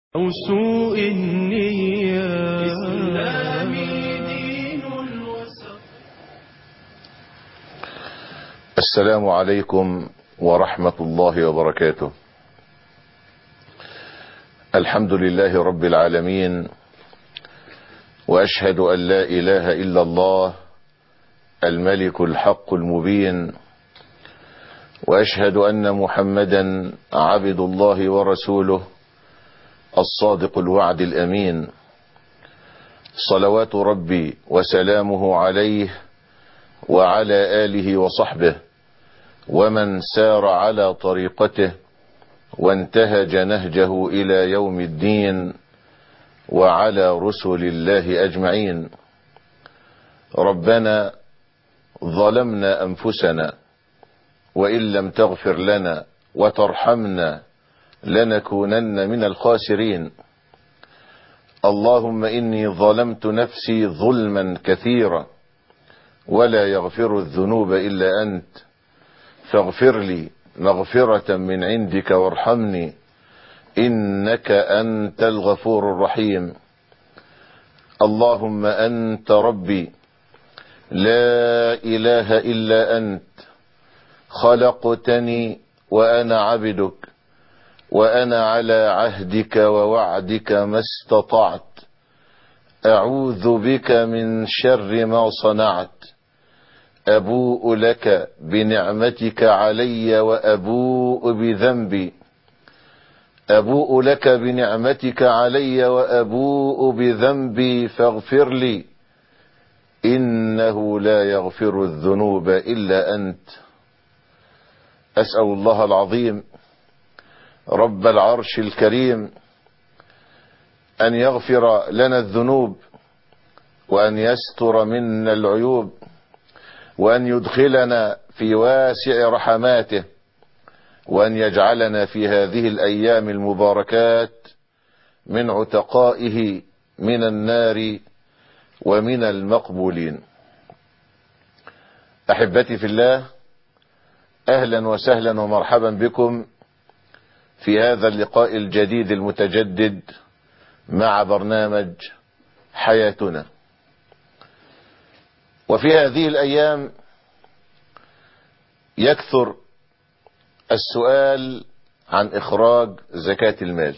أو سوء النية إسلامي دين الوسط السلام عليكم ورحمة الله وبركاته الحمد لله رب العالمين وأشهد أن لا إله إلا الله الملك الحق المبين وأشهد أن محمدا عبد الله ورسوله الصادق الوعد الأمين صلوات ربي وسلامه عليه وعلى آله وصحبه ومن سار على طريقته وانتهج نهجه إلى يوم الدين وعلى رسل الله أجمعين ربنا ظلمنا أنفسنا وإن لم تغفر لنا وترحمنا لنكونن من الخاسرين اللهم إني ظلمت نفسي ظلما كثيرا ولا يغفر الذنوب إلا أنت فاغفر لي مغفرة من عندك وارحمني إنك أنت الغفور الرحيم اللهم أنت ربي لا إله إلا أنت خلقتني وأنا عبدك وأنا على عهدك ووعدك ما استطعت أعوذ بك من شر ما صنعت أبوء لك بنعمتك علي وأبوء بذنبي أبوء لك بنعمتك علي وأبوء بذنبي فاغفر لي إنه لا يغفر الذنوب إلا أنت أسأل الله العظيم رب العرش الكريم أن يغفر لنا الذنوب وأن يستر منا العيوب وأن يدخلنا في واسع رحماته وأن يجعلنا في هذه الأيام المباركات من عتقائه من النار ومن المقبولين أحبتي في الله أهلا وسهلا ومرحبا بكم في هذا اللقاء الجديد المتجدد مع برنامج حياتنا وفي هذه الأيام يكثر السؤال عن إخراج زكاة المال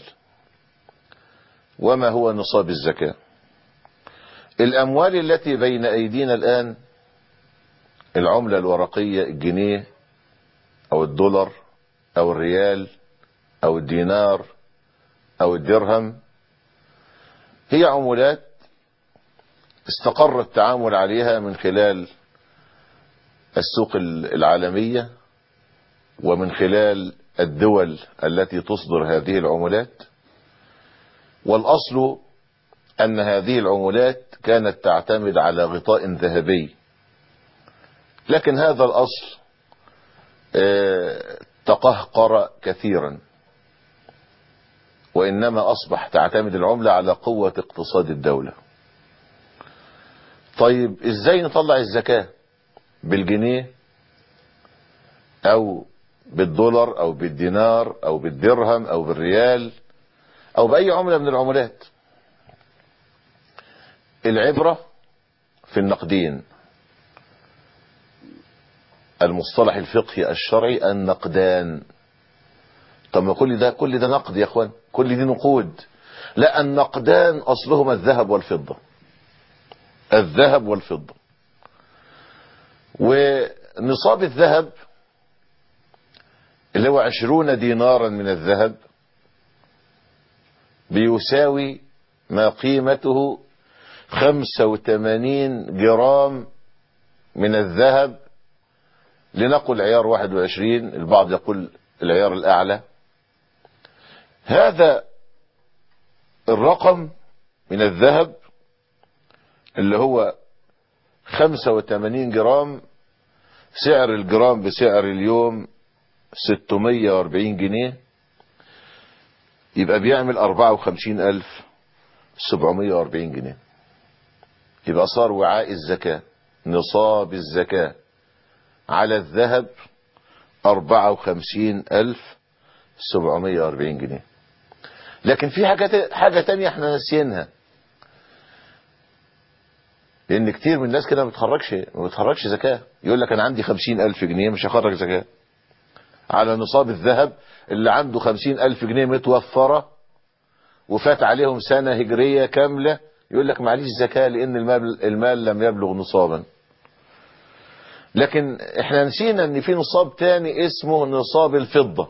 وما هو نصاب الزكاة الأموال التي بين أيدينا الآن العملة الورقية الجنيه أو الدولار أو الريال أو الدينار أو الدرهم هي عملات استقر التعامل عليها من خلال السوق العالمية ومن خلال الدول التي تصدر هذه العملات والأصل أن هذه العملات كانت تعتمد على غطاء ذهبي لكن هذا الأصل تقهقر كثيرا وإنما أصبح تعتمد العملة على قوة اقتصاد الدولة طيب إزاي نطلع الزكاة بالجنيه أو بالدولار أو بالدينار أو بالدرهم أو بالريال أو بأي عملة من العملات العبرة في النقدين المصطلح الفقهي الشرعي النقدان طب ما كل ده كل ده نقد يا اخوان كل دي نقود لا النقدان اصلهما الذهب والفضة الذهب والفضة ونصاب الذهب اللي هو عشرون دينارا من الذهب بيساوي ما قيمته خمسة وثمانين جرام من الذهب لنقل عيار واحد وعشرين البعض يقول العيار الأعلى هذا الرقم من الذهب اللي هو 85 جرام سعر الجرام بسعر اليوم 640 جنيه يبقى بيعمل 54740 جنيه يبقى صار وعاء الزكاة نصاب الزكاة على الذهب 54740 جنيه لكن في حاجة حاجة تانية احنا ناسيينها لان كتير من الناس كده ما بتخرجش ما بتخرجش زكاة يقول لك انا عندي خمسين الف جنيه مش هخرج زكاة على نصاب الذهب اللي عنده خمسين الف جنيه متوفرة وفات عليهم سنة هجرية كاملة يقول لك معليش زكاة لان المال, المال لم يبلغ نصابا لكن احنا نسينا ان في نصاب تاني اسمه نصاب الفضة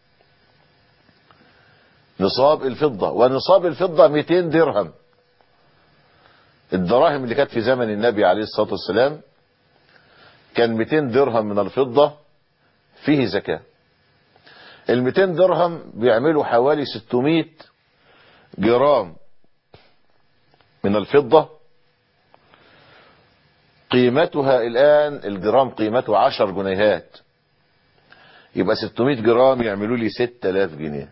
نصاب الفضة ونصاب الفضة 200 درهم الدراهم اللي كانت في زمن النبي عليه الصلاة والسلام كان 200 درهم من الفضة فيه زكاة ال 200 درهم بيعملوا حوالي 600 جرام من الفضة قيمتها الآن الجرام قيمته 10 جنيهات يبقى 600 جرام يعملوا لي 6000 جنيه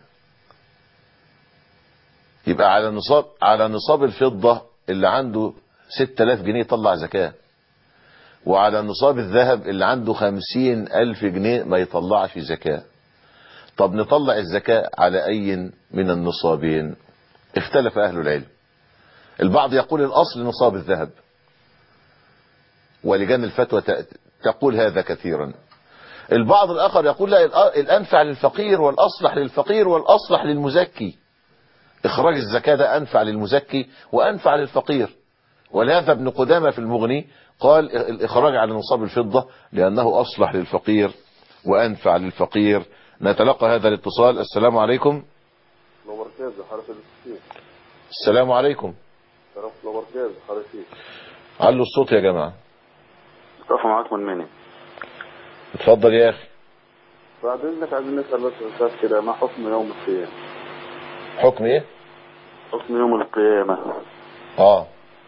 يبقى على نصاب على نصاب الفضة اللي عنده 6000 جنيه يطلع زكاة وعلى نصاب الذهب اللي عنده 50000 جنيه ما يطلعش زكاة طب نطلع الزكاة على أي من النصابين اختلف أهل العلم البعض يقول الأصل نصاب الذهب ولجان الفتوى تقول هذا كثيرا البعض الآخر يقول لا الأنفع للفقير والأصلح للفقير والأصلح للمزكي إخراج الزكاة ده أنفع للمزكي وأنفع للفقير ولهذا ابن قدامة في المغني قال الإخراج على نصاب الفضة لأنه أصلح للفقير وأنفع للفقير نتلقى هذا الاتصال السلام عليكم السلام عليكم علوا الصوت يا جماعة مصطفى معاك من مني اتفضل يا أخي بعد إذنك عايزين نسأل بس أستاذ كده ما حكم يوم القيامة حكم ايه حكم يوم القيامة اه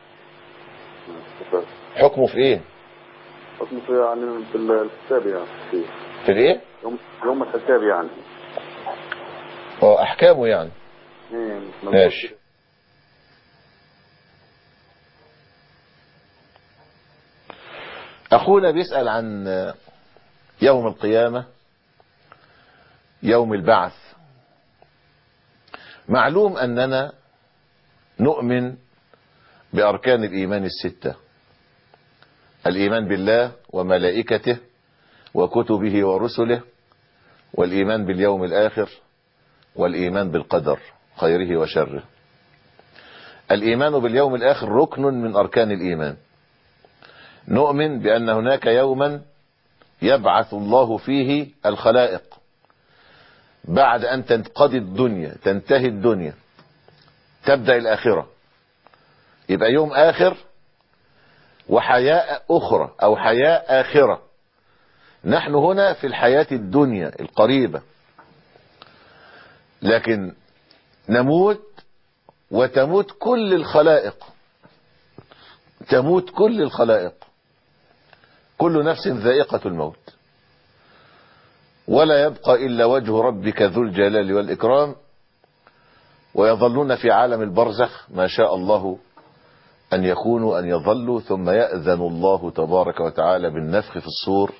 حكمه في ايه حكم في يعني في الحساب يعني في في الايه يوم يوم الحساب يعني اه احكامه يعني ايه ماشي اخونا بيسأل عن يوم القيامة يوم البعث معلوم أننا نؤمن بأركان الإيمان الستة الإيمان بالله وملائكته وكتبه ورسله والإيمان باليوم الآخر والإيمان بالقدر خيره وشره الإيمان باليوم الآخر ركن من أركان الإيمان نؤمن بأن هناك يوما يبعث الله فيه الخلائق بعد أن تنقضي الدنيا تنتهي الدنيا تبدأ الآخرة يبقى يوم آخر وحياة أخرى أو حياة آخرة نحن هنا في الحياة الدنيا القريبة لكن نموت وتموت كل الخلائق تموت كل الخلائق كل نفس ذائقة الموت ولا يبقى إلا وجه ربك ذو الجلال والإكرام ويظلون في عالم البرزخ ما شاء الله أن يكونوا أن يظلوا ثم يأذن الله تبارك وتعالى بالنفخ في الصور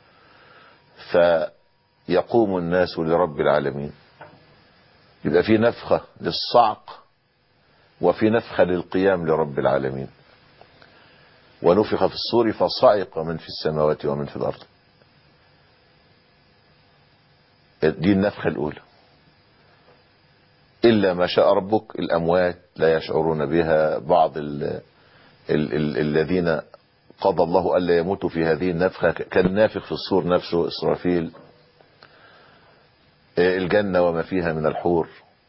فيقوم الناس لرب العالمين يبقى في نفخة للصعق وفي نفخة للقيام لرب العالمين ونفخ في الصور فصعق من في السماوات ومن في الأرض دي النفخة الأولى إلا ما شاء ربك الأموات لا يشعرون بها بعض ال ال ال الذين قضى الله ألا يموتوا في هذه النفخة كان نافخ في الصور نفسه إسرافيل الجنة وما فيها من الحور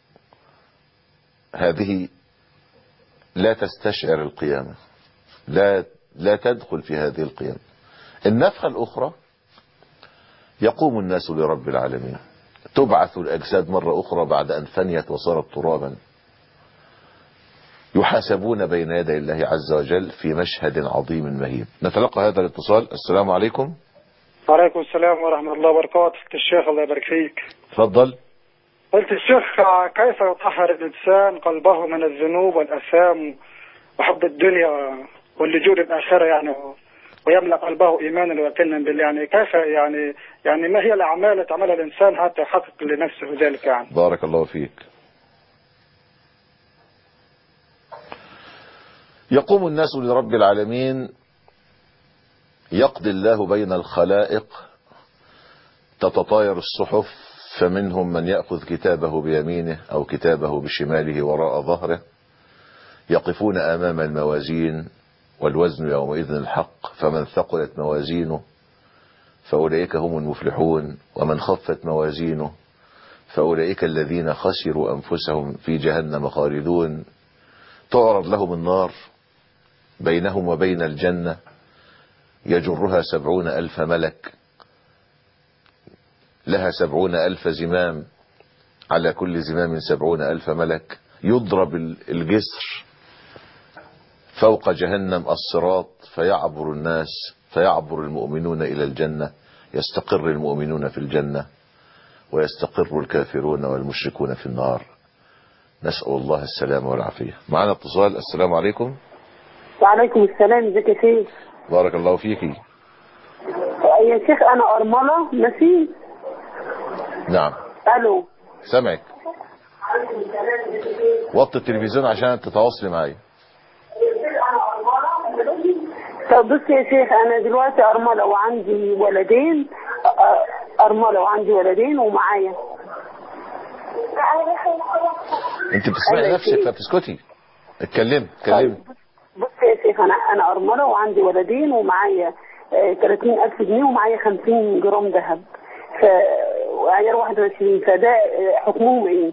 هذه لا تستشعر القيامة لا لا تدخل في هذه القيامة النفخة الأخرى يقوم الناس لرب العالمين تبعث الأجساد مرة أخرى بعد أن فنيت وصارت ترابا يحاسبون بين يدي الله عز وجل في مشهد عظيم مهيب نتلقى هذا الاتصال السلام عليكم وعليكم السلام ورحمة الله وبركاته الشيخ الله يبارك فيك تفضل قلت الشيخ كيف يطهر الإنسان قلبه من الذنوب والأثام وحب الدنيا واللجوء للآخرة يعني ويملأ قلبه إيمانا ويقينا بالله يعني كيف يعني يعني ما هي الأعمال التي عملها الإنسان حتى يحقق لنفسه ذلك يعني بارك الله فيك يقوم الناس لرب العالمين يقضي الله بين الخلائق تتطاير الصحف فمنهم من يأخذ كتابه بيمينه أو كتابه بشماله وراء ظهره يقفون أمام الموازين والوزن يومئذ الحق فمن ثقلت موازينه فأولئك هم المفلحون ومن خفت موازينه فأولئك الذين خسروا أنفسهم في جهنم خالدون تعرض لهم النار بينهم وبين الجنة يجرها سبعون ألف ملك لها سبعون ألف زمام على كل زمام سبعون ألف ملك يضرب الجسر فوق جهنم الصراط فيعبر الناس فيعبر المؤمنون إلى الجنة يستقر المؤمنون في الجنة ويستقر الكافرون والمشركون في النار نسأل الله السلامة والعافية معنا اتصال السلام عليكم وعليكم السلام ازيك يا شيخ بارك الله فيك يا شيخ انا ارمله ماشي نعم الو سامعك وطي التلفزيون عشان تتواصلي معايا طب بص يا شيخ انا دلوقتي ارمله وعندي ولدين أ- ارمله وعندي ولدين ومعايا انت بتسمعي أيوة نفسك شيخ. فبتسكتي اتكلمي اتكلمي بص يا شيخ انا انا ارمله وعندي ولدين ومعايا آه، 30000 جنيه ومعايا 50 جرام ذهب ف وعيار 21 فده آه، حكمهم ايه؟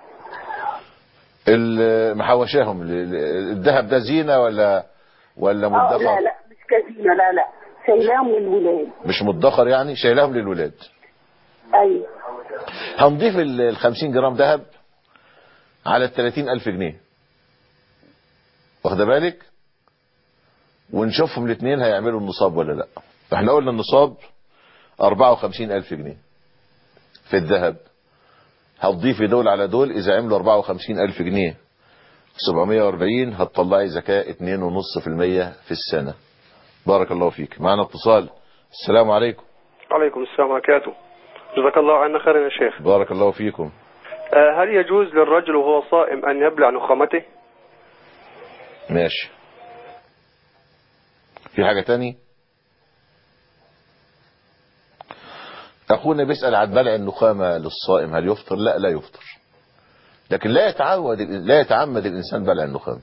ال- محوشاهم ال- ال- الذهب ده زينة ولا ولا اه لا مدخر لا مش كزينه لا لا شايلاهم للولاد مش مدخر يعني شايلهم للولاد ايوه هنضيف ال ال 50 جرام ذهب على ال 30 ألف جنيه واخده بالك ونشوفهم الاثنين هيعملوا النصاب ولا لا احنا قلنا النصاب 54 ألف جنيه في الذهب هتضيفي دول على دول إذا عملوا 54 ألف جنيه 740 هتطلعي زكاة 2.5% في السنة بارك الله فيك معنا اتصال السلام عليكم عليكم السلام وبركاته جزاك الله عنا خيرا يا شيخ بارك الله فيكم آه، هل يجوز للرجل وهو صائم أن يبلع نخامته ماشي في حاجة تاني أخونا بيسأل عن بلع النخامة للصائم هل يفطر لا لا يفطر لكن لا يتعود لا يتعمد الإنسان بلع النخامة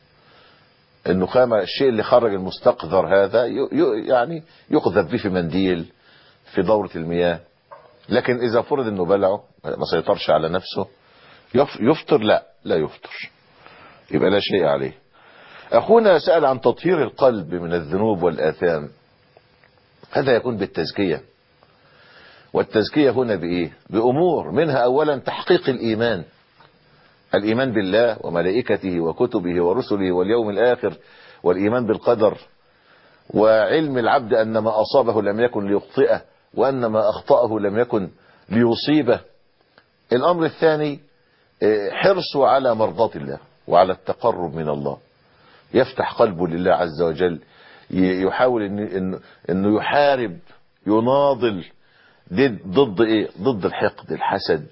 النخامة الشيء اللي خرج المستقذر هذا ي- ي- يعني يقذف به في منديل في دورة المياه لكن إذا فرض أنه بلعه ما سيطرش على نفسه يف- يفطر لا لا يفطر يبقى لا شيء عليه أخونا سأل عن تطهير القلب من الذنوب والآثام هذا يكون بالتزكية والتزكية هنا بإيه بأمور منها أولا تحقيق الإيمان الإيمان بالله وملائكته وكتبه ورسله واليوم الآخر والإيمان بالقدر وعلم العبد أن ما أصابه لم يكن ليخطئه وأن ما أخطأه لم يكن ليصيبه الأمر الثاني آه، حرصه على مرضاة الله وعلى التقرب من الله يفتح قلبه لله عز وجل ي- يحاول إن إن انه يحارب يناضل ضد ضد ايه ضد الحقد الحسد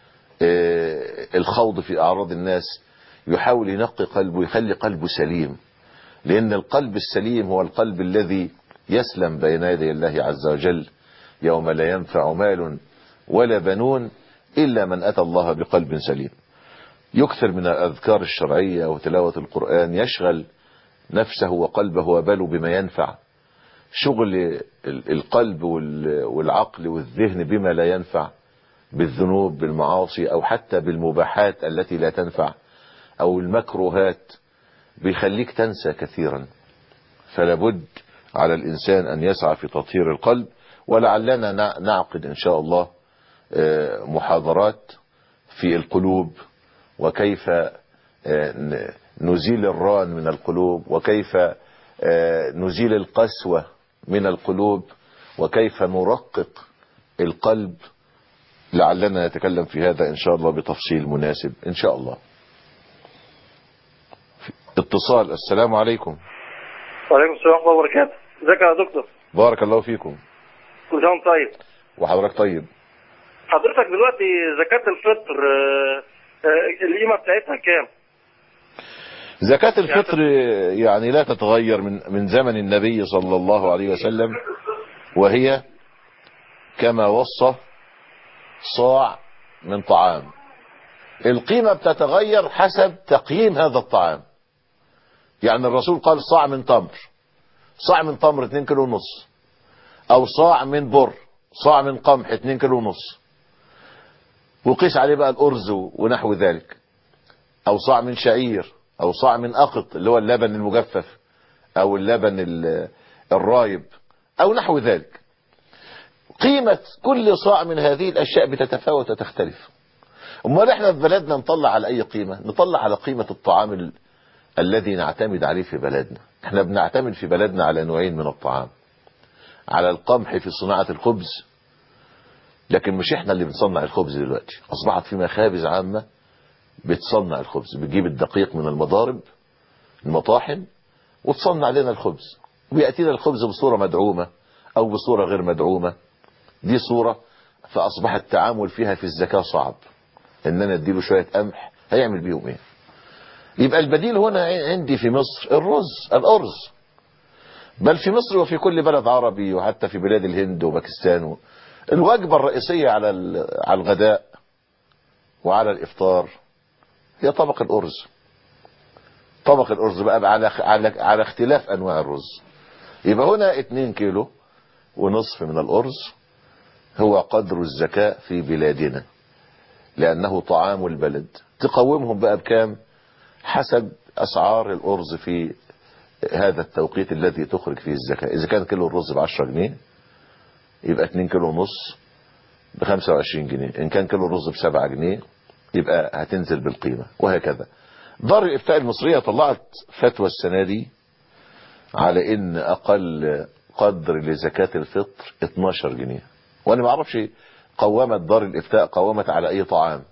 آه، الخوض في اعراض الناس يحاول ينقي قلبه يخلي قلبه سليم لان القلب السليم هو القلب الذي يسلم بين يدي الله عز وجل يوم لا ينفع مال ولا بنون الا من اتى الله بقلب سليم يكثر من الأذكار الشرعية وتلاوة القرآن يشغل نفسه وقلبه وباله بما ينفع شغل ال- القلب وال- والعقل والذهن بما لا ينفع بالذنوب بالمعاصي أو حتى بالمباحات التي لا تنفع أو المكروهات بيخليك تنسى كثيرا فلابد على الإنسان أن يسعى في تطهير القلب ولعلنا نع- نعقد إن شاء الله آه، محاضرات في القلوب وكيف آه، ن- نزيل الران من القلوب وكيف آه، نزيل القسوة من القلوب وكيف نرقق القلب لعلنا نتكلم في هذا إن شاء الله بتفصيل مناسب إن شاء الله اتصال السلام عليكم وعليكم السلام ورحمة الله وبركاته ازيك يا دكتور بارك الله فيكم كل سنة وأنت طيب وحضرتك طيب حضرتك دلوقتي زكاة الفطر آه، آه، القيمة بتاعتها كام زكاة الفطر يعني لا تتغير من من زمن النبي صلى الله عليه وسلم وهي كما وصى صاع من طعام القيمة بتتغير حسب تقييم هذا الطعام يعني الرسول قال صاع من تمر صاع من تمر 2 كيلو ونص او صاع من بر صاع من قمح 2 كيلو ونص وقيس عليه بقى الارز ونحو ذلك او صاع من شعير او صاع من اقط اللي هو اللبن المجفف او اللبن ال- الرايب او نحو ذلك قيمة كل صاع من هذه الاشياء بتتفاوت وتختلف امال احنا في بلدنا نطلع على اي قيمة نطلع على قيمة الطعام ال- الذي نعتمد عليه في بلدنا احنا بنعتمد في بلدنا على نوعين من الطعام على القمح في صناعة الخبز لكن مش احنا اللي بنصنع الخبز دلوقتي اصبحت في مخابز عامة بتصنع الخبز بتجيب الدقيق من المضارب المطاحن وتصنع لنا الخبز ويأتينا الخبز بصورة مدعومة او بصورة غير مدعومة دي صورة فاصبح التعامل فيها في الزكاة صعب ان انا اديله شوية قمح هيعمل بيهم ايه يبقى البديل هنا عندي في مصر الرز الارز بل في مصر وفي كل بلد عربي وحتى في بلاد الهند وباكستان الوجبة الرئيسية على ال- على الغداء وعلى الافطار هي طبق الارز طبق الارز بقى على على على اختلاف انواع الرز يبقى هنا 2 كيلو ونصف من الارز هو قدر الزكاة في بلادنا لانه طعام البلد تقومهم بقى بكام حسب اسعار الارز في هذا التوقيت الذي تخرج فيه الزكاة اذا كان كيلو الرز ب 10 جنيه يبقى 2 كيلو ونص ب 25 جنيه ان كان كيلو الرز ب 7 جنيه يبقى هتنزل بالقيمة وهكذا دار الافتاء المصرية طلعت فتوى السنة دي على ان اقل قدر لزكاة الفطر 12 جنيه وانا ما اعرفش قومت دار الافتاء قومت على اي طعام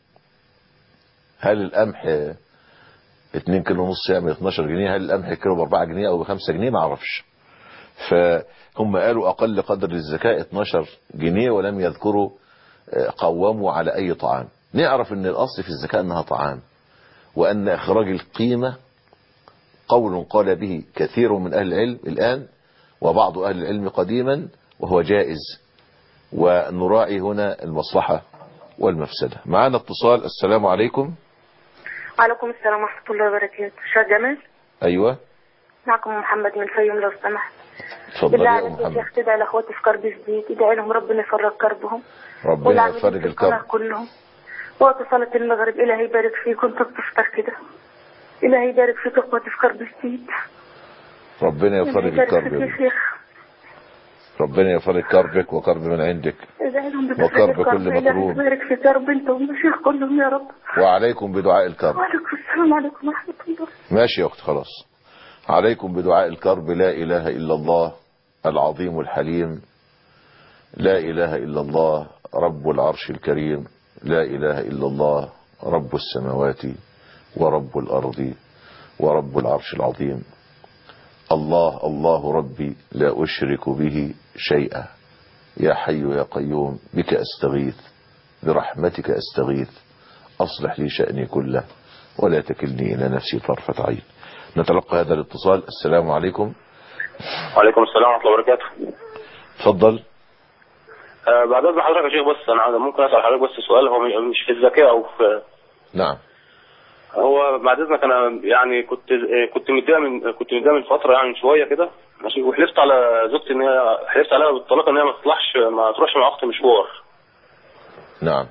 هل القمح 2 كيلو ونص يعمل 12 جنيه هل القمح كيلو ب 4 جنيه او ب 5 جنيه ما اعرفش فهم قالوا اقل قدر للزكاة 12 جنيه ولم يذكروا آه، قوموا على اي طعام نعرف ان الاصل في الزكاة انها طعام وان اخراج القيمة قول قال به كثير من اهل العلم الان وبعض اهل العلم قديما وهو جائز ونراعي هنا المصلحة والمفسدة معنا اتصال السلام عليكم وعليكم السلام ورحمة الله وبركاته شيخ جمال ايوه معكم محمد من الفيوم لو سمحت اتفضل بالله يا عليك أم يا محمد شيخ تدعي لاخواتي في كرب جديد ادعي لهم ربنا يفرج كربهم ربنا والعاملين يفرج في القناة الكرب كلهم وقت صلاة المغرب إلهي يبارك فيك وانت بتفطر كده إلهي يبارك فيك اخواتي في كرب جديد ربنا إلهي يفرج يبارك الكرب فيك يا يا ابني. شيخ ربنا يفرج كربك وكرب من عندك ادعي لهم وكرب بتفرج كل الكرب إلهي مكروب. يبارك فيك يا رب انت والمشايخ كلهم يا رب وعليكم بدعاء الكرب وعليكم السلام عليكم ورحمة الله ماشي يا اخت خلاص عليكم بدعاء الكرب لا اله الا الله العظيم الحليم لا اله الا الله رب العرش الكريم لا اله الا الله رب السماوات ورب الارض ورب العرش العظيم الله الله ربي لا اشرك به شيئا يا حي يا قيوم بك استغيث برحمتك استغيث اصلح لي شأني كله ولا تكلني الى نفسي طرفة عين نتلقى هذا الاتصال السلام عليكم وعليكم السلام ورحمة الله وبركاته تفضل آه بعد اذن حضرتك يا شيخ بس انا عايز- ممكن اسال حضرتك بس سؤال هو مش في الزكاة او في نعم هو بعد اذنك انا يعني كنت آه، كنت متضايق من كنت متضايق من فترة يعني من شوية كده ماشي وحلفت على زوجتي ان هي حلفت عليها بالطلاق ان هي ما تطلعش ما تروحش مع اختي مشوار نعم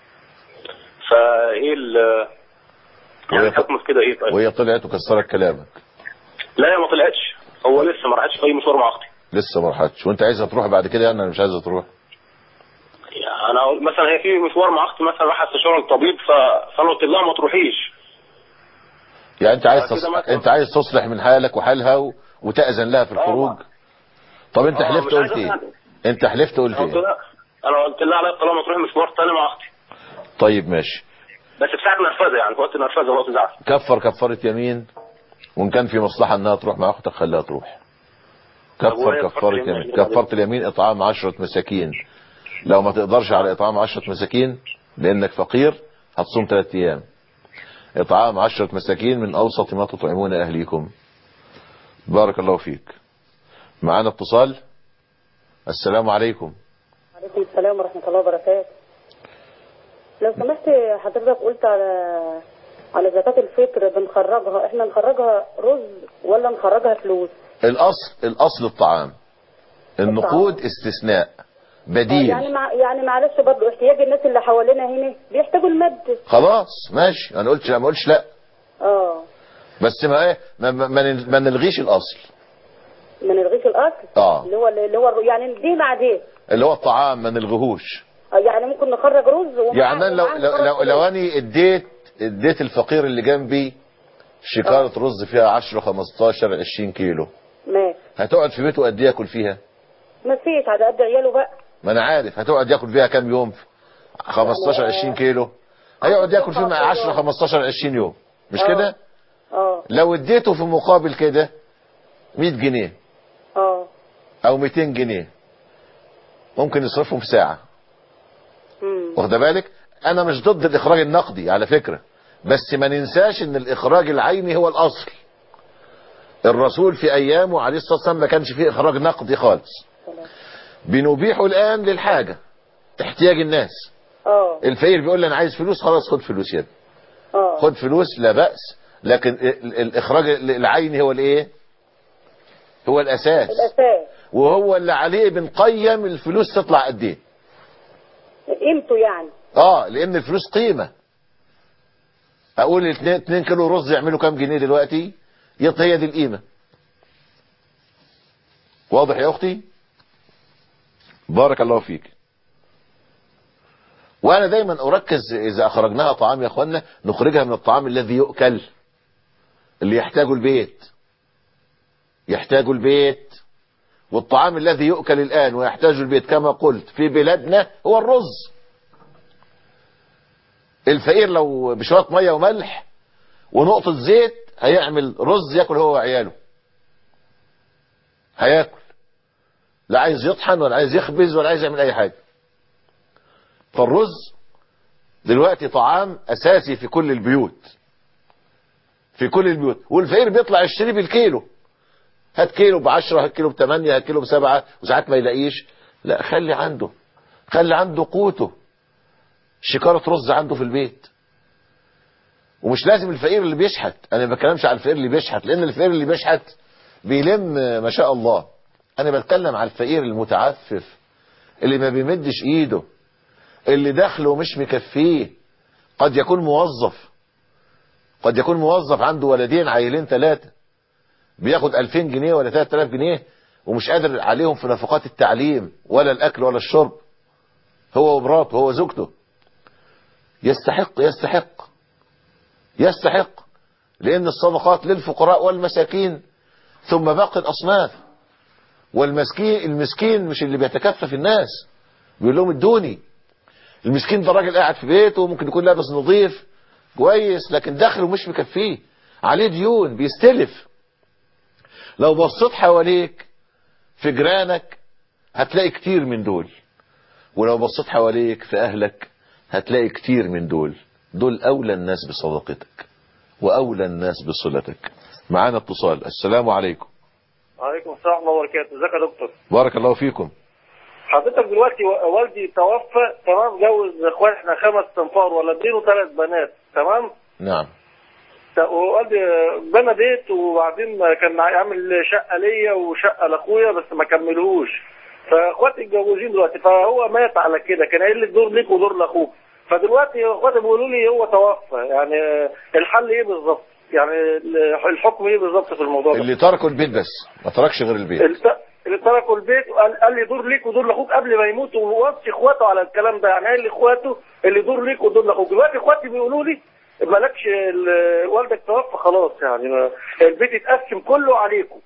فايه ال يعني وهي, الحكم في كده ايه طيب؟ وهي طلعت وكسرت كلامك لا هي ما طلعتش هو لسه ما راحتش في اي مشوار مع اختي لسه ما راحتش وانت عايزها تروح بعد كده يعني انا مش عايزها تروح يعني انا أقول- مثلا هي في مشوار مع اختي مثلا رايحه استشاره الطبيب ف... فانا قلت لها ما تروحيش يعني انت عايز كده تص... مثلا. انت عايز تصلح من حالك وحالها و... وتأذن لها في الخروج طب انت آه، حلفت مش قلت عايز ايه أفهم. انت حلفت قلت انا قلت ايه لها انا قلت لها على الطلاق ما تروحي مشوار تاني مع اختي طيب ماشي بس في ساعه نرفزه يعني في وقت نرفزه وقت زعل كفر كفارة يمين وان كان في مصلحة انها تروح مع اختك خليها تروح وهي كفر كفارة كفارة اليمين يمين بعدين؟ كفارة اليمين اطعام عشرة مساكين لو ما تقدرش على اطعام عشرة مساكين لانك فقير هتصوم ثلاث ايام إطعام عشرة مساكين من أوسط ما تطعمون أهليكم بارك الله فيك معنا اتصال السلام عليكم عليكم السلام ورحمة الله وبركاته لو سمحت حضرتك قلت على على زكاة الفطر بنخرجها احنا نخرجها رز ولا نخرجها فلوس الأصل الأصل الطعام النقود استثناء بديل يعني مع يعني معلش برضه احتياج الناس اللي حوالينا هنا بيحتاجوا المد خلاص ماشي انا قلتش ما قلتش لا اه بس ما ايه ما, ما, ما نل- ما نلغيش الاصل ما نلغيش الاكل اه اللي هو اللي هو يعني دي مع دي اللي هو الطعام ما نلغيهوش آه، يعني ممكن نخرج رز ومع يعني أنا لو ومعاه لو, نخرج لو, فلوس. لو انا اديت اديت الفقير اللي جنبي شكارة رز فيها 10 15 20 كيلو ماشي هتقعد في بيته قد ايه ياكل فيها ما فيش على قد عياله بقى ما انا عارف هتقعد ياكل فيها كام يوم 15 20 كيلو هيقعد ياكل فيها 10 15 20 يوم مش آه. كده اه لو اديته في مقابل كده 100 جنيه اه او 200 جنيه ممكن يصرفهم في ساعة امم واخد بالك انا مش ضد الاخراج النقدي على فكرة بس ما ننساش ان الاخراج العيني هو الاصل الرسول في ايامه عليه الصلاة والسلام ما كانش فيه اخراج نقدي خالص بنبيحه الان للحاجة احتياج الناس اه الفقير بيقول لي انا عايز فلوس خلاص خد فلوس يا ابني اه خد فلوس لا بأس لكن ال- الاخراج العيني هو الايه هو الاساس الاساس وهو اللي عليه بنقيم الفلوس تطلع قد ايه قيمته يعني اه لان الفلوس قيمة اقول 2 2 كيلو رز يعملوا كام جنيه دلوقتي يطلع هي دي القيمة واضح يا اختي بارك الله فيك وانا دايما اركز اذا اخرجناها طعام يا اخوانا نخرجها من الطعام الذي يؤكل اللي يحتاجه البيت يحتاجه البيت والطعام الذي يؤكل الآن ويحتاجه البيت كما قلت في بلادنا هو الرز الفقير لو بشوية مية وملح ونقطة زيت هيعمل رز ياكل هو وعياله هياكل لا عايز يطحن ولا عايز يخبز ولا عايز يعمل اي حاجة فالرز دلوقتي طعام اساسي في كل البيوت في كل البيوت والفقير بيطلع يشتري بالكيلو هات كيلو بعشرة هات كيلو بثمانية هات كيلو بسبعة وساعات ما يلاقيش لا خلي عنده خلي عنده قوته شكارة رز عنده في البيت ومش لازم الفقير اللي بيشحت انا ما بتكلمش على الفقير اللي بيشحت لان الفقير اللي بيشحت بيلم ما شاء الله انا بتكلم على الفقير المتعفف اللي ما بيمدش ايده اللي دخله مش مكفيه قد يكون موظف قد يكون موظف عنده ولدين عيلين ثلاثة بياخد 2000 جنيه ولا 3000 جنيه ومش قادر عليهم في نفقات التعليم ولا الاكل ولا الشرب هو ومراته هو وزوجته يستحق يستحق يستحق لان الصدقات للفقراء والمساكين ثم باقي الاصناف والمسكين المسكين مش اللي بيتكفف الناس بيقول لهم ادوني المسكين ده راجل قاعد في بيته ممكن يكون لابس نظيف كويس لكن دخله مش مكفيه عليه ديون بيستلف لو بصيت حواليك في جيرانك هتلاقي كتير من دول ولو بصيت حواليك في اهلك هتلاقي كتير من دول دول اولى الناس بصدقتك واولى الناس بصلتك معانا اتصال السلام عليكم وعليكم السلام ورحمه الله وبركاته ازيك يا دكتور بارك الله فيكم حضرتك دلوقتي و- والدي توفى تمام جوز اخوان احنا خمس تنفار ولدين وثلاث بنات تمام نعم ت- ووالدي بنى بيت وبعدين كان عامل شقه ليا وشقه لاخويا بس ما كملوش فاخواتي متجوزين دلوقتي فهو مات على كده كان قايل لي دور ليك ودور لاخوك فدلوقتي اخواتي بيقولوا لي هو توفى يعني الحل ايه بالظبط يعني الحكم ايه بالظبط في الموضوع ده اللي تركوا البيت بس ما تركش غير البيت اللي ت- اللي تركوا البيت وقال قال لي دور ليك ودور لاخوك قبل ما يموتوا ووصي اخواته على الكلام ده يعني قال لاخواته اللي دور ليك ودور لاخوك دلوقتي اخواتي بيقولوا لي مالكش ال- والدك توفى خلاص يعني ما- البيت يتقسم كله عليكم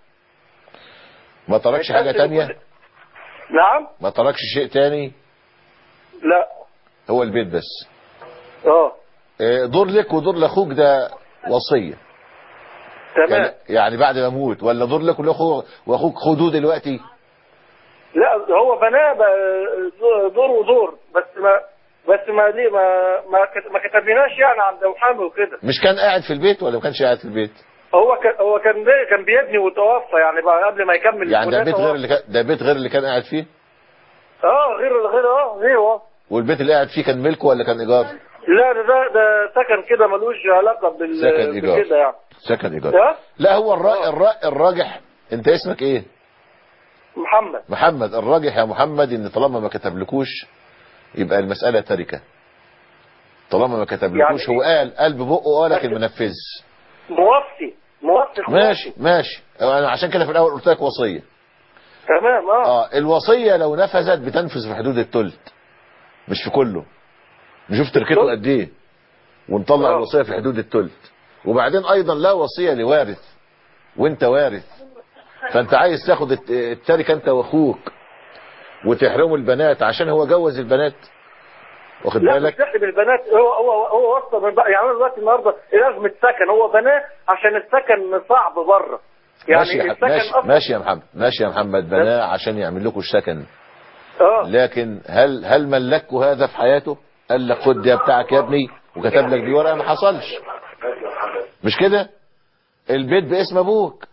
ما تركش حاجة تانية نعم ما تركش شيء تاني لا هو البيت بس اه إيه، دور لك ودور لاخوك ده وصية تمام يعني, يعني بعد ما اموت ولا دور لك والاخوك واخوك خدوه دلوقتي لا هو بناه بقى دور ودور بس ما بس ما ليه ما ما, كت- ما كتبناش يعني عند محامي وكده مش كان قاعد في البيت ولا ما كانش قاعد في البيت هو كان هو كان بي- كان بيبني وتوفى يعني بقى قبل ما يكمل يعني ده البناء بيت هو- غير اللي كان ده بيت غير اللي كان قاعد فيه اه غير غير اه غير اه والبيت اللي قاعد فيه كان ملكه ولا كان ايجار لا ده ده, ده سكن كده ملوش علاقه بال سكن إيجار. بكده يعني سكن ايجار ها؟ لا هو الرا... الرا... الراجح انت اسمك ايه محمد محمد الراجح يا محمد ان طالما ما كتبلكوش يبقى المسألة تركة طالما ما كتبلكوش يعني هو قال قال ببقه اه لكن منفذ موصي موصي ماشي ماشي انا عشان كده في الاول قلت لك وصية تمام اه اه الوصية لو نفذت بتنفذ في حدود التلت مش في كله نشوف تركته قد ايه ونطلع آه. الوصية في حدود التلت وبعدين ايضا لا وصية لوارث وانت وارث فانت عايز تاخد الت- التركة انت واخوك وتحرموا البنات عشان هو جوز البنات واخد لا مش بالك تحرم البنات هو هو هو وصل من بقى يعني انا دلوقتي النهارده لازم السكن هو بناه عشان السكن صعب بره يعني ماشي يا, ح- السكن ماشي, اصلا ماشي يا محمد ماشي يا محمد بناه عشان يعمل لكم سكن اه لكن هل هل ملكوا هذا في حياته قال لك خد ده بتاعك يا ابني وكتب لك دي ورقه ما حصلش مش كده البيت باسم ابوك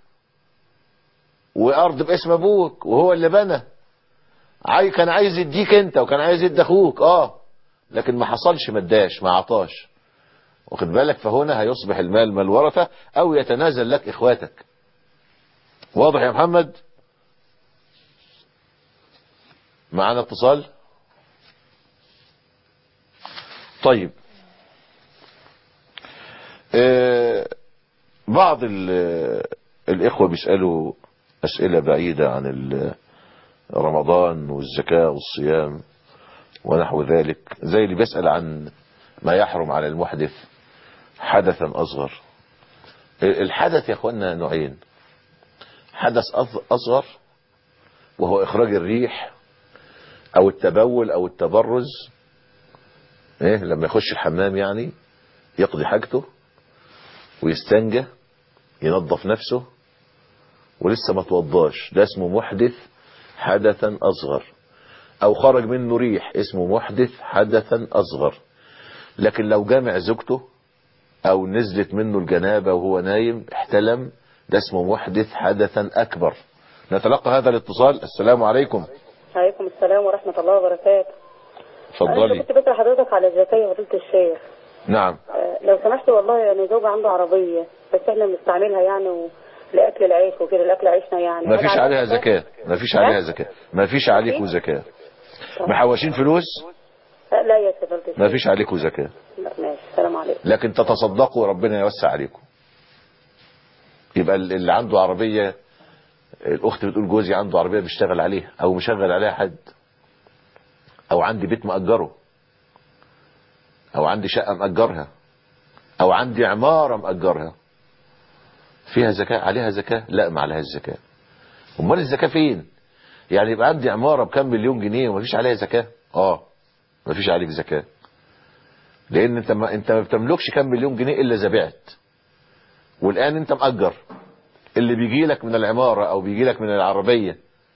وارض باسم ابوك وهو اللي بنى عاي كان عايز يديك انت وكان عايز يدي اخوك اه لكن ما حصلش ما اداش ما عطاش واخد بالك فهنا هيصبح المال مال ورثه او يتنازل لك اخواتك واضح يا محمد معانا اتصال طيب آه بعض ال- الإخوة بيسألوا أسئلة بعيدة عن ال- رمضان والزكاة والصيام ونحو ذلك زي اللي بيسأل عن ما يحرم على المحدث حدثا أصغر الحدث يا أخوانا نوعين حدث أص- أصغر وهو إخراج الريح او التبول او التبرز ايه لما يخش الحمام يعني يقضي حاجته ويستنجى ينظف نفسه ولسه ما توضاش ده اسمه محدث حدثا اصغر او خرج منه ريح اسمه محدث حدثا اصغر لكن لو جامع زوجته او نزلت منه الجنابة وهو نايم احتلم ده اسمه محدث حدثا اكبر نتلقى هذا الاتصال السلام عليكم عليكم السلام ورحمة الله وبركاته أنا اتفضلي كنت بسأل حضرتك على الزكاة يا فضيلة الشيخ نعم آه، لو سمحت والله يعني زوج عنده عربية بس احنا بنستعملها يعني و... لأكل العيش وكده لأكل عيشنا يعني ما هل فيش عليها زكاة ما فيش عليها زكاة ما فيش عليكم زكاة محوشين فلوس آه، لا يا فضيلة الشيخ ما فيش عليكم زكاة لا، ماشي السلام عليكم لكن تتصدقوا ربنا يوسع عليكم يبقى اللي عنده عربية الأخت بتقول جوزي عنده عربية بيشتغل عليها أو مشغل عليها حد أو عندي بيت مأجره أو عندي شقة مأجرها أو عندي عمارة مأجرها فيها زكاة عليها زكاة لا ما عليها الزكاة امال الزكاة فين يعني يبقى عندي عمارة بكام مليون جنيه ومفيش عليها زكاة اه مفيش عليك زكاة لان انت ما انت ما بتملكش كام مليون جنيه الا اذا بعت والان انت مأجر اللي بيجي لك من العمارة او بيجي لك من العربية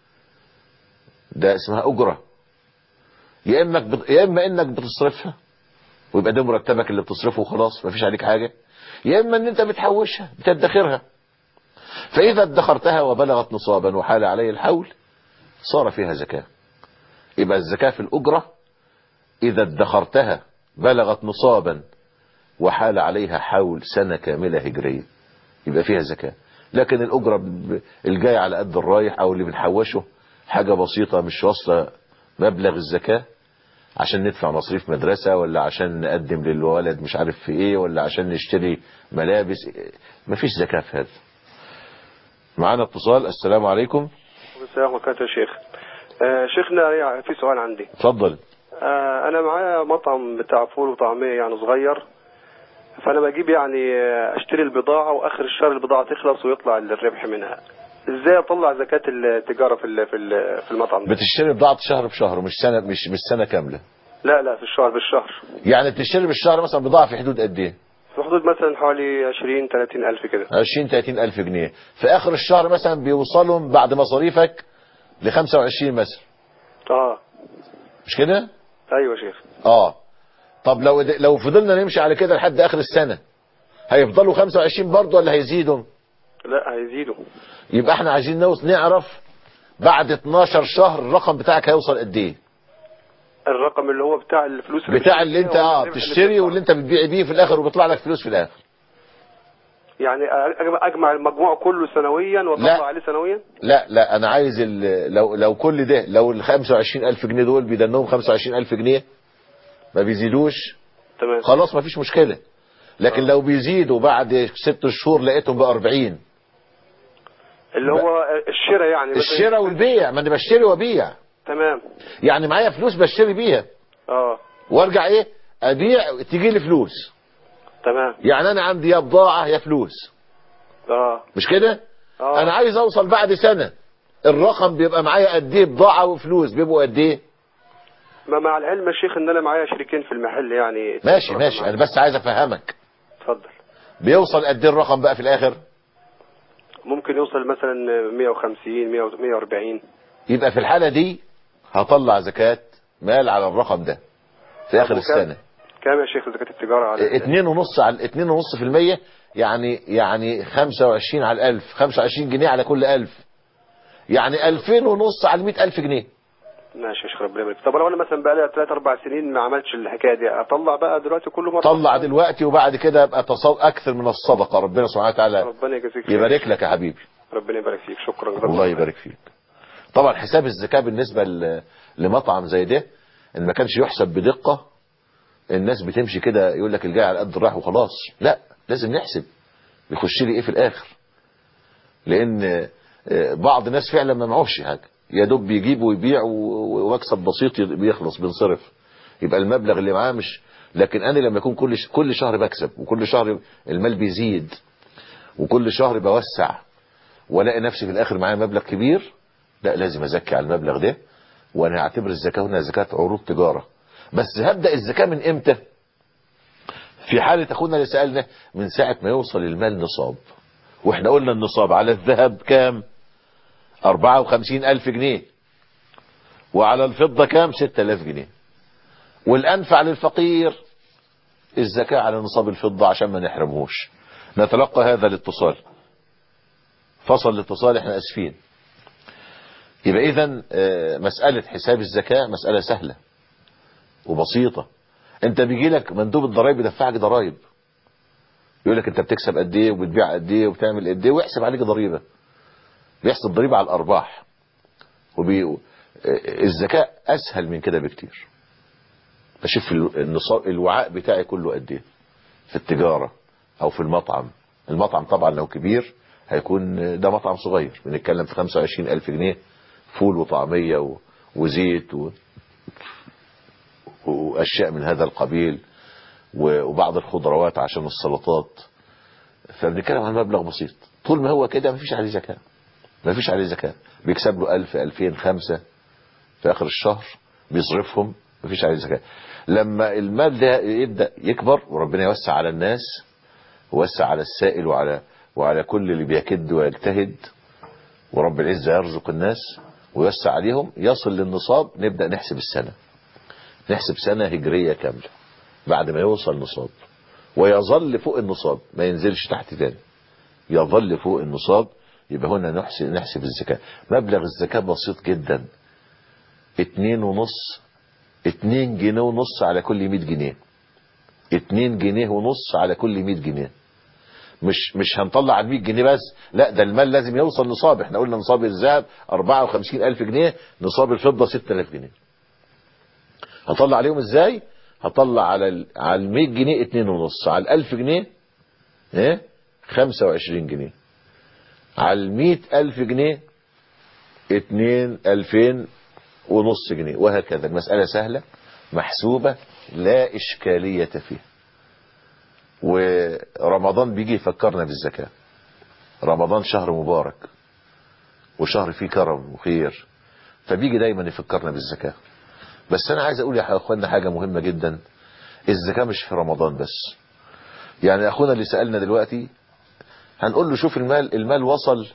ده اسمها اجرة يا اما بت... يا اما انك بتصرفها ويبقى ده مرتبك اللي بتصرفه وخلاص مفيش عليك حاجة يا اما ان انت بتحوشها بتدخرها فاذا ادخرتها وبلغت نصابا وحال عليه الحول صار فيها زكاة يبقى الزكاة في الأجرة إذا ادخرتها بلغت نصابا وحال عليها حول سنة كاملة هجرية يبقى فيها زكاة لكن الأجرة ب- الجاي على قد الرايح أو اللي بنحوشه حاجة بسيطة مش واصلة مبلغ الزكاة عشان ندفع مصاريف مدرسة ولا عشان نقدم للولد مش عارف في ايه ولا عشان نشتري ملابس مفيش زكاة في هذا معانا اتصال السلام عليكم السلام عليكم يا شيخ آه شيخنا يعني في سؤال عندي اتفضل آه انا معايا مطعم بتاع فول وطعميه يعني صغير فانا بجيب يعني آه، اشتري البضاعه واخر الشهر البضاعه تخلص ويطلع الربح منها ازاي اطلع زكاه التجاره في ال- في ال- في المطعم ده بتشتري بضاعة شهر بشهر مش سنة مش مش سنة كاملة لا لا في الشهر بالشهر يعني بتشتري بالشهر مثلا بضاعة في حدود قد ايه في حدود مثلا حوالي 20 30 الف كده 20 30 الف جنيه في اخر الشهر مثلا بيوصلهم بعد مصاريفك ل 25 مثلا اه مش كده ايوه يا شيخ اه طب لو لو فضلنا نمشي على كده لحد اخر السنة هيفضلوا 25 برضه ولا هيزيدوا لا هيزيدوا يبقى احنا عايزين نوص نعرف بعد 12 شهر الرقم بتاعك هيوصل قد ايه الرقم اللي هو بتاع الفلوس اللي بتاع اللي انت بتشتريها اه ولا الربح اللي بتشتري بتطلع. واللي انت بتبيع بيه في الاخر وبيطلع لك فلوس في الاخر يعني أجمع- اجمع المجموع كله سنويا لا. واطلع عليه سنويا لا لا انا عايز ال- لو لو كل ده لو ال 25000 جنيه دول بيدنهم 25000 جنيه ما بيزيدوش تمام خلاص ما فيش مشكلة لكن لو بيزيدوا بعد ست شهور لقيتهم ب 40 اللي هو الشراء يعني مثلا الشراء والبيع ما انا بشتري وابيع تمام يعني معايا فلوس بشتري بيها اه وارجع ايه ابيع تيجي لي فلوس تمام يعني انا عندي يا بضاعة يا فلوس اه مش كده اه انا عايز اوصل بعد سنة الرقم بيبقى معايا قد ايه بضاعة وفلوس بيبقوا قد ايه ما مع العلم يا شيخ ان انا معايا شريكين في المحل يعني ماشي ماشي انا بس عايز افهمك اتفضل بيوصل قد ايه الرقم بقى في الاخر ممكن يوصل مثلا 150 100 140 يبقى في الحالة دي هطلع زكاة مال على الرقم ده في اخر وكام؟ السنة كام يا شيخ زكاة التجارة على اتنين ونص على اتنين ونص في المية يعني يعني خمسة وعشرين على الالف خمسة وعشرين جنيه على كل الف يعني الفين ونص على المئة الف جنيه ماشي يا شيخ ربنا يبارك طب لو انا مثلا بقى لي 3 4 سنين ما عملتش الحكايه دي اطلع بقى دلوقتي كل مره طلع دلوقتي وبعد كده ابقى تصو اكثر من الصدقة ربنا سبحانه وتعالى ربنا يجازيك خير. يبارك لك يا حبيبي ربنا يبارك فيك شكرا جزاك الله يبارك فيك طبعا حساب الزكاة بالنسبة ل- لمطعم زي ده ان ما كانش يحسب بدقة الناس بتمشي كده يقول لك الجاي على قد الراح وخلاص لا لازم نحسب بيخش لي ايه في الاخر لان آه، بعض الناس فعلا ما معهوش حاجه يا دوب بيجيب ويبيع و- ومكسب بسيط ي- بيخلص بينصرف يبقى المبلغ اللي معاه مش لكن انا لما يكون كل ش- كل شهر بكسب وكل شهر المال بيزيد وكل شهر بوسع والاقي نفسي في الاخر معايا مبلغ كبير لا لازم ازكي على المبلغ ده وانا اعتبر الزكاه هنا زكاه عروض تجاره بس هبدا الزكاه من امتى في حاله اخونا اللي سالنا من ساعه ما يوصل المال نصاب واحنا قلنا النصاب على الذهب كام 54 ألف جنيه وعلى الفضة كام 6000 جنيه والأنفع للفقير الزكاة على نصاب الفضة عشان ما نحرمهوش نتلقى هذا الاتصال فصل الاتصال احنا اسفين يبقى اذا مسألة حساب الزكاة مسألة سهلة وبسيطة انت بيجي لك مندوب الضرائب يدفعك ضرائب يقول لك انت بتكسب قد ايه وبتبيع قد ايه وبتعمل قد ايه ويحسب عليك ضريبه بيحسب ضريبه على الارباح وبي الزكاه اسهل من كده بكتير بشوف النصاب الوعاء بتاعي كله قد ايه في التجاره او في المطعم المطعم طبعا لو كبير هيكون ده مطعم صغير بنتكلم في 25 ألف جنيه فول وطعمية و... وزيت و... وأشياء من هذا القبيل وبعض الخضروات عشان السلطات فبنتكلم عن مبلغ بسيط طول ما هو كده مفيش عليه زكاة مفيش عليه زكاة بيكسب له ألف ألفين خمسة في آخر الشهر بيصرفهم مفيش عليه زكاة لما المال ده يبدأ يكبر وربنا يوسع على الناس ويوسع على السائل وعلى وعلى كل اللي بيكد ويجتهد ورب العزة يرزق الناس ويوسع عليهم يصل للنصاب نبدأ نحسب السنة نحسب سنة هجرية كاملة بعد ما يوصل نصاب ويظل فوق النصاب ما ينزلش تحت تاني يظل فوق النصاب يبقى هنا نحسب, نحسب الزكاة مبلغ الزكاة بسيط جدا اتنين ونص اتنين جنيه ونص على كل مية جنيه اتنين جنيه ونص على كل مية جنيه مش مش هنطلع على 100 جنيه بس لا ده المال لازم يوصل نصاب احنا قلنا نصاب الذهب 54 ألف جنيه نصاب الفضة 6000 جنيه هطلع عليهم ازاي هطلع على ال على ال 100 جنيه 2 ونص على ال 1000 جنيه ايه 25 جنيه على ال 100 ألف جنيه 2 2000 ونص جنيه وهكذا المسألة سهلة محسوبة لا إشكالية فيها ورمضان بيجي يفكرنا بالزكاة رمضان شهر مبارك وشهر فيه كرم وخير فبيجي دايما يفكرنا بالزكاة بس انا عايز اقول يا اخوانا حاجة مهمة جدا الزكاة مش في رمضان بس يعني اخونا اللي سألنا دلوقتي هنقول له شوف المال المال وصل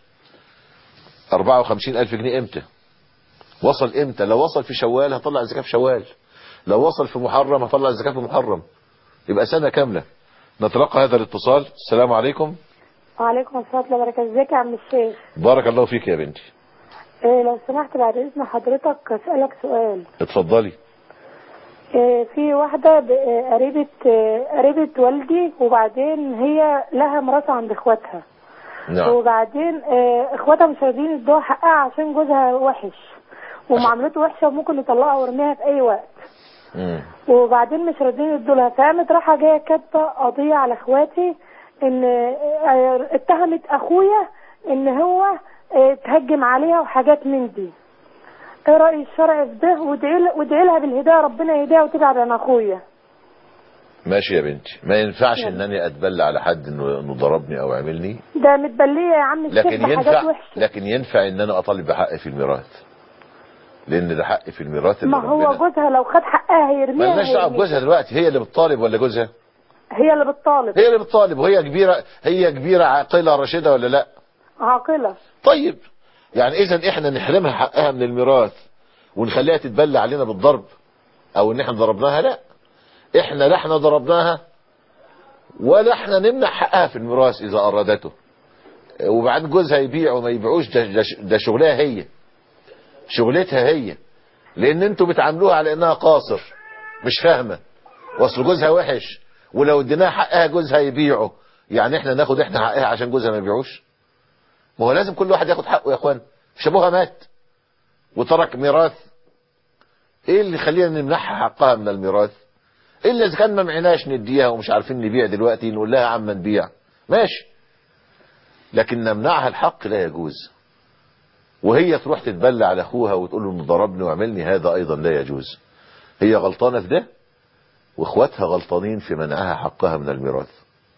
54 ألف جنيه امتى وصل امتى لو وصل في شوال هطلع الزكاة في شوال لو وصل في محرم هطلع الزكاة في محرم يبقى سنة كاملة نتلقى هذا الاتصال السلام عليكم وعليكم السلام ورحمة الله وبركاته ازيك يا عم الشيخ بارك الله فيك يا بنتي إيه لو سمحت بعد اذن حضرتك اسالك سؤال اتفضلي إيه في واحدة ب- إيه قريبة إيه قريبة والدي وبعدين هي لها مرات عند اخواتها نعم وبعدين إيه اخواتها مش راضيين يدوها حقها عشان جوزها وحش ومعاملته وحشة وممكن يطلقها ويرميها في اي وقت مم. وبعدين مش راضيين يدوا لها فقامت رايحه جايه كاتبه قضيه على اخواتي ان آه، اتهمت اخويا ان هو آه، اتهجم عليها وحاجات من دي ايه راي الشرع في ده وادعي ل- وادعي لها بالهدايه ربنا يهديها وتبعد عن اخويا ماشي يا بنتي ما ينفعش انني اتبلى على حد انه إنه ضربني او عملني ده متبليه يا عم الشيخ لكن بحاجات ينفع وحشه لكن ينفع ان انا اطالب بحقي في الميراث لان ده حقي في الميراث اللي ما هو ربنا جوزها لو خد حقها هيرميها مالناش دعوه هيرميها. بجوزها دلوقتي هي اللي بتطالب ولا جوزها هي اللي بتطالب هي اللي بتطالب وهي كبيره هي كبيره عاقله راشده ولا لا عاقله طيب يعني اذا احنا نحرمها حقها من الميراث ونخليها تتبلى علينا بالضرب او ان احنا ضربناها لا احنا لا احنا ضربناها ولا احنا نمنع حقها في الميراث اذا ارادته وبعدين جوزها يبيع وما يبيعوش ده, ده, ده شغلها هي شغلتها هي لان انتوا بتعاملوها على انها قاصر مش فاهمه واصل جوزها وحش ولو اديناها حقها جوزها يبيعه يعني احنا ناخد احنا حقها عشان جوزها ما يبيعوش ما هو لازم كل واحد ياخد حقه يا اخوان مش ابوها مات وترك ميراث ايه اللي يخلينا نمنحها حقها من الميراث الا اذا كان ما معناش نديها ومش عارفين نبيع دلوقتي نقول لها يا عم نبيع ماشي لكن نمنعها الحق لا يجوز وهي تروح تتبلى على اخوها وتقول له انه ضربني وعملني هذا ايضا لا يجوز هي غلطانه في ده واخواتها غلطانين في منعها حقها من الميراث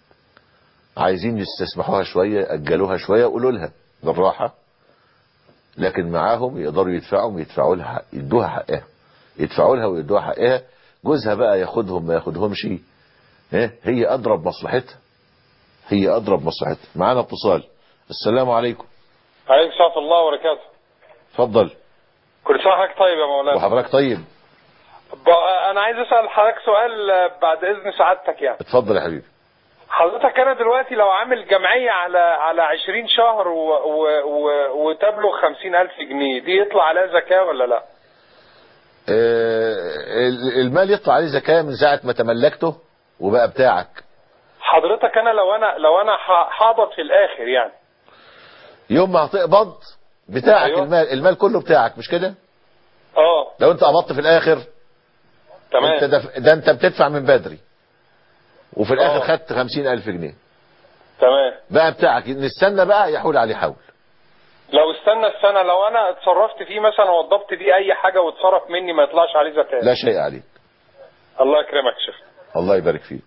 عايزين يستسمحوها شويه اجلوها شويه وقولوا لها بالراحه لكن معاهم يقدروا يدفعوا يدفعوا لها حق- يدوها حقها يدفعوا لها ويدوها حقها جوزها بقى ياخدهم ما ياخدهمش إيه؟ هي اضرب مصلحتها هي اضرب مصلحتها معانا اتصال السلام عليكم عليكم ورحمة الله وبركاته اتفضل كل سنة وحضرتك طيب يا مولانا وحضرتك طيب ب- أنا عايز أسأل حضرتك سؤال آه، بعد إذن سعادتك يعني اتفضل يا حبيبي حضرتك أنا دلوقتي لو عامل جمعية على على 20 شهر و... و... و... وتبلغ 50 ألف جنيه دي يطلع عليها زكاة ولا لا؟ آه، ال- المال يطلع عليه زكاة من ساعة ما تملكته وبقى بتاعك حضرتك أنا لو أنا لو أنا ح- حاضر في الآخر يعني يوم ما هتقبض بتاعك أيوة. المال المال كله بتاعك مش كده أه لو انت قبضت في الاخر تمام انت دف... ده انت بتدفع من بدري وفي الاخر خدت خمسين الف جنيه تمام بقى بتاعك نستنى بقى يحول عليه حول لو استنى السنة لو أنا اتصرفت فيه مثلا وضبط بيه أي حاجة واتصرف مني ما يطلعش عليه زكاة لا شيء عليك الله يكرمك يا شيخ الله يبارك فيك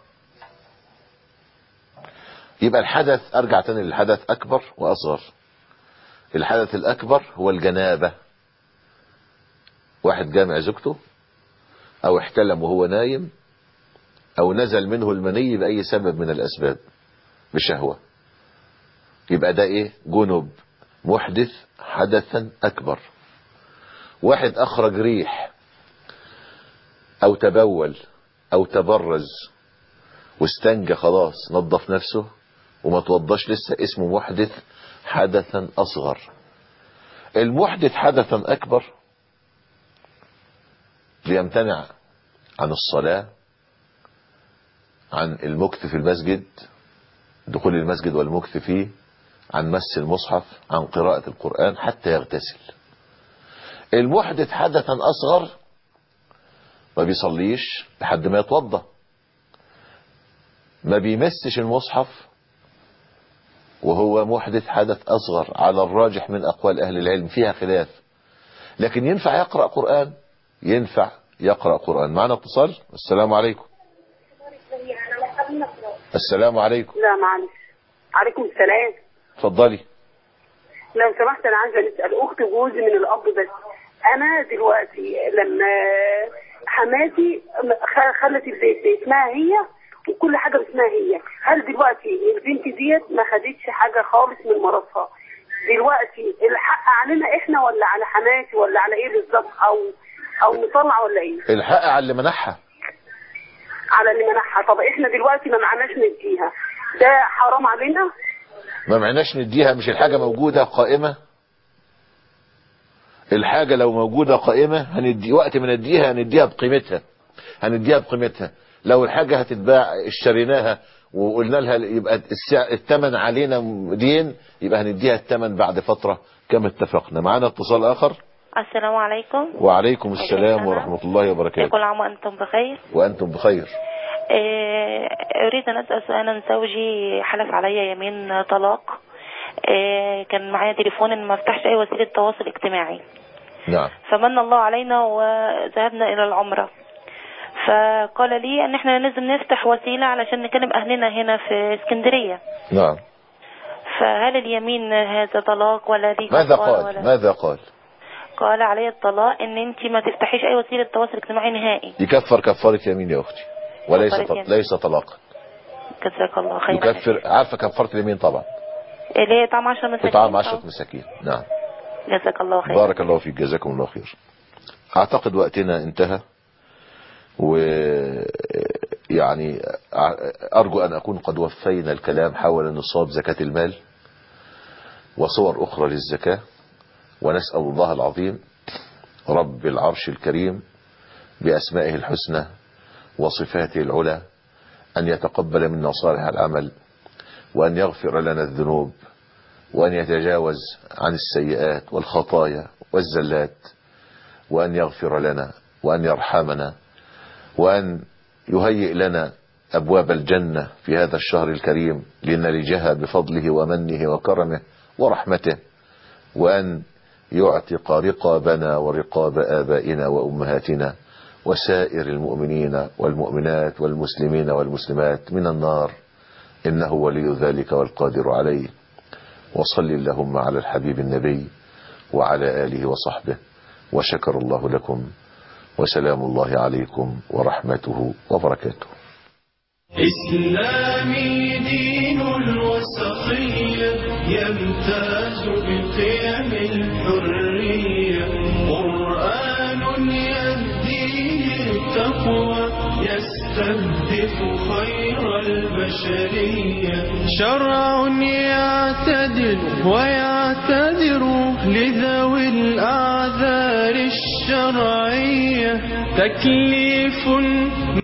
يبقى الحدث ارجع تاني للحدث اكبر واصغر الحدث الاكبر هو الجنابة واحد جامع زوجته او احتلم وهو نايم او نزل منه المني باي سبب من الاسباب بشهوة يبقى ده ايه جنب محدث حدثا اكبر واحد اخرج ريح او تبول او تبرز واستنجى خلاص نظف نفسه وما توضاش لسه اسمه محدث حدثا اصغر المحدث حدثا اكبر بيمتنع عن الصلاة عن المكث في المسجد دخول المسجد والمكث فيه عن مس المصحف عن قراءة القرآن حتى يغتسل المحدث حدثا أصغر ما بيصليش لحد ما يتوضى ما بيمسش المصحف وهو محدث حدث أصغر على الراجح من أقوال أهل العلم فيها خلاف لكن ينفع يقرأ قرآن ينفع يقرأ قرآن معنا اتصال السلام عليكم السلام عليكم لا معلش عليكم السلام اتفضلي لو سمحت انا عايزه نسال اخت جوزي من الاب بس انا دلوقتي لما حماتي خ- خلت البيت باسمها هي وكل حاجه باسمها هي هل دلوقتي البنت ديت ما خدتش حاجه خالص من مراتها دلوقتي الحق علينا احنا ولا على حماتي ولا على ايه بالظبط او او نطلع ولا ايه الحق على اللي منحها على اللي منحها طب احنا دلوقتي ما معناش نديها ده حرام علينا ما معناش نديها مش الحاجة موجودة قائمة الحاجة لو موجودة قائمة هندي وقت ما نديها هنديها بقيمتها هنديها بقيمتها لو الحاجة هتتباع اشتريناها وقلنا لها يبقى السعر الثمن علينا دين يبقى هنديها الثمن بعد فترة كما اتفقنا معانا اتصال اخر السلام عليكم وعليكم السلام ورحمة الله وبركاته كل عام وأنتم بخير وانتم بخير آه، أريد أن أسأل سؤالا زوجي حلف علي يمين طلاق آه، كان معايا تليفون إن ما افتحش أي وسيلة تواصل اجتماعي نعم فمن الله علينا وذهبنا إلى العمرة فقال لي ان احنا لازم نفتح وسيلة علشان نكلم اهلنا هنا في اسكندرية نعم فهل اليمين هذا طلاق ولا دي ماذا كفارة قال ولا ماذا قال قال علي الطلاق ان انت ما تفتحيش اي وسيلة تواصل اجتماعي نهائي يكفر كفارة يمين يا اختي وليس كفارة طل... يمين. ليس طلاقا جزاك الله خيرا يكفر عارفة كفارة اليمين طبعا اللي هي طعم 10 مساكين إطعام عشرة آه. مساكين نعم جزاك الله خيرا بارك الله فيك جزاكم الله خير اعتقد وقتنا انتهى و يعني ارجو ان اكون قد وفينا الكلام حول نصاب زكاة المال وصور اخرى للزكاة ونسأل الله العظيم رب العرش الكريم باسمائه الحسنى وصفاته العلى ان يتقبل منا صالح العمل وان يغفر لنا الذنوب وأن يتجاوز عن السيئات والخطايا والزلات وأن يغفر لنا وأن يرحمنا وأن يهيئ لنا أبواب الجنة في هذا الشهر الكريم لنلجها بفضله ومنه وكرمه ورحمته وأن يعتق رقابنا ورقاب آبائنا وأمهاتنا وسائر المؤمنين والمؤمنات والمسلمين والمسلمات من النار إنه ولي ذلك والقادر عليه وصل اللهم على الحبيب النبي وعلى آله وصحبه وشكر الله لكم وسلام الله عليكم ورحمته وبركاته إسلامي دين الوسطية يمتاز بقيم الحرية قرآن يهدي للتقوى يستهدف خير البشرية شرع يعتدل ويعتذر لذوي الأعذار الشرعية تكليف